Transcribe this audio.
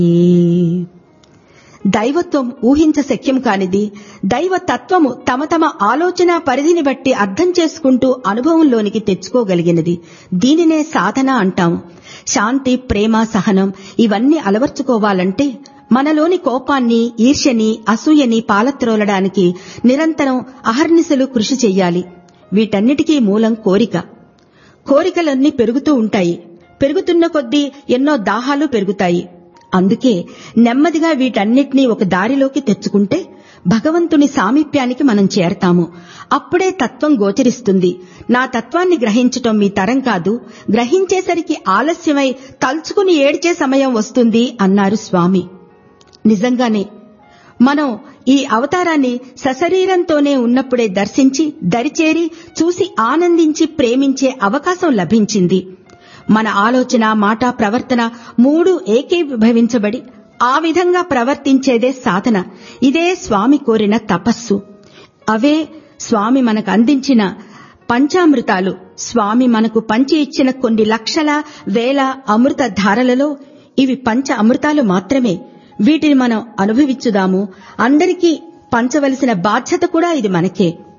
దైవత్వం ఊహించ శక్యం కానిది దైవ తత్వము తమ తమ ఆలోచన పరిధిని బట్టి అర్థం చేసుకుంటూ అనుభవంలోనికి తెచ్చుకోగలిగినది దీనినే సాధన అంటాం శాంతి ప్రేమ సహనం ఇవన్నీ అలవర్చుకోవాలంటే మనలోని కోపాన్ని ఈర్ష్యని అసూయని పాలత్రోలడానికి నిరంతరం అహర్నిశలు కృషి చెయ్యాలి వీటన్నిటికీ మూలం కోరిక కోరికలన్నీ పెరుగుతూ ఉంటాయి పెరుగుతున్న కొద్దీ ఎన్నో దాహాలు పెరుగుతాయి అందుకే నెమ్మదిగా వీటన్నిటినీ ఒక దారిలోకి తెచ్చుకుంటే భగవంతుని సామీప్యానికి మనం చేరతాము అప్పుడే తత్వం గోచరిస్తుంది నా తత్వాన్ని గ్రహించటం మీ తరం కాదు గ్రహించేసరికి ఆలస్యమై తలుచుకుని ఏడ్చే సమయం వస్తుంది అన్నారు స్వామి నిజంగానే మనం ఈ అవతారాన్ని సశరీరంతోనే ఉన్నప్పుడే దర్శించి దరిచేరి చూసి ఆనందించి ప్రేమించే అవకాశం లభించింది మన ఆలోచన మాట ప్రవర్తన మూడు ఏకీభవించబడి ఆ విధంగా ప్రవర్తించేదే సాధన ఇదే స్వామి కోరిన తపస్సు అవే స్వామి మనకు అందించిన పంచామృతాలు స్వామి మనకు పంచి ఇచ్చిన కొన్ని లక్షల వేల అమృత ధారలలో ఇవి పంచ అమృతాలు మాత్రమే వీటిని మనం అనుభవించుదాము అందరికీ పంచవలసిన బాధ్యత కూడా ఇది మనకే